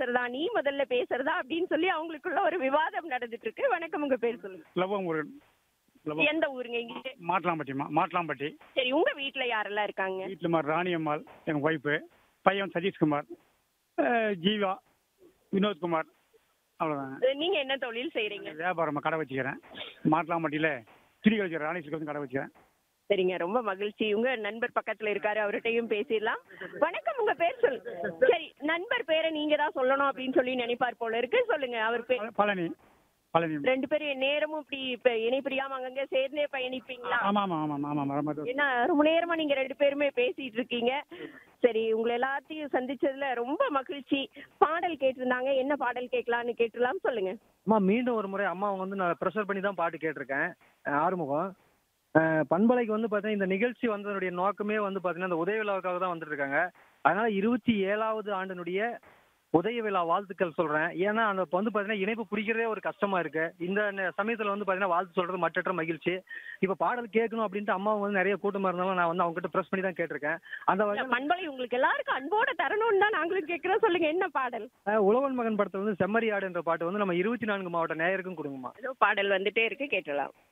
பேசுறதா நீ முதல்ல பேசுறதா அப்படின்னு சொல்லி அவங்களுக்குள்ள ஒரு விவாதம் நடந்துட்டு இருக்கு வணக்கம் உங்க பேர் சொல்லுங்க லவம் முருகன் லவம் எந்த ஊருங்க இங்க மாட்டலாம்பட்டிமா மாட்டலாம்பட்டி சரி உங்க வீட்ல யாரெல்லாம் இருக்காங்க வீட்டில் மாதிரி ராணியம்மாள் எங்கள் ஒய்ஃபு பையன் சதீஷ்குமார் அஹ் ஜீவா வினோத்குமார் அவ்வளோதாங்க அஹ் நீங்க என்ன தொழில் செய்றீங்க வியாபாரமாக கடை வச்சுக்கிறேன் மாட்டலாம்பட்டியில் திரிக வச்சுக்கிறேன் ராணி சில்க் வந்து கடை வச்சுக்கிறேன் சரிங்க ரொம்ப மகிழ்ச்சி உங்க நண்பர் பக்கத்துல இருக்காரு அவர்கிட்டயும் பேசிடலாம் வணக்கம் உங்க பேர் சொல்லுங்க சரி நண்பர் பேரை நீங்க தான் சொல்லணும் அப்படின்னு சொல்லி நினைப்பார் போல இருக்கு சொல்லுங்க அவர் பேர் பழ- பழனி பழனி ரெண்டு பேரும் நேரமும் இப்படி இப்ப இணைப்பிரியாம அங்கங்க சேர்ந்தே பயணிப்பீங்களா ஆமாம் ஆமாம் ஆமாம் ஆமாம் ரொம்ப ஏன்னா ரொம்ப நேரமா நீங்க ரெண்டு பேருமே பேசிட்டு இருக்கீங்க சரி உங்களை எல்லாத்தையும் சந்திச்சதுல ரொம்ப மகிழ்ச்சி பாடல் கேட்டிருந்தாங்க என்ன பாடல் கேட்கலாம்னு கேட்டுலாம் சொல்லுங்க அம்மா மீண்டும் ஒரு முறை அம்மா அவங்க வந்து நான் ப்ரெஷர் பண்ணி தான் பாட்டு கேட்டிருக்கேன் அஹ் ஆறுமுகம் அஹ் பண்பலைக்கு வந்து பார்த்தீங்கன்னா இந்த நிகழ்ச்சி வந்ததனுடைய நோக்கமே வந்து பார்த்தீங்கன்னா இந்த உதய விழாவுக்காக தான் வந்துட்டு இருக்காங்க அதனால இருபத்தி ஏழாவது ஆண்டினுடைய உதய விழா வாழ்த்துக்கள் சொல்றேன் ஏன்னா அந்த இப்ப வந்து பார்த்தீங்கன்னா இணைப்பு பிடிக்கிறதே ஒரு கஷ்டமா இருக்கு இந்த நே- சமயத்துல வந்து பார்த்தீங்கன்னா வாழ்த்து சொல்றது மற்றற்ற மகிழ்ச்சி இப்போ பாடல் கேட்கணும் அப்படின்ட்டு அம்மா வந்து நிறைய கூட்டமா இருந்தாலும் நான் வந்து அவங்க கிட்ட ப்ரெஸ் பண்ணி தான் கேட்டிருக்கேன் அந்த வகையில் பண்பலை உங்களுக்கு எல்லாருக்கும் அன்போட தரணும்னு தான் நாங்களும் கேட்கிறோம் சொல்லுங்க என்ன பாடல் அஹ் உழவன் மகன் படத்துல வந்து செம்மறியாடு என்ற பாட்டு வந்து நம்ம இருபத்தி நான்கு மாவட்ட நேயருக்கும் கொடுங்கம்மா ஏதோ பாடல் வந்துட்டே இருக்கு கேட்டலாம்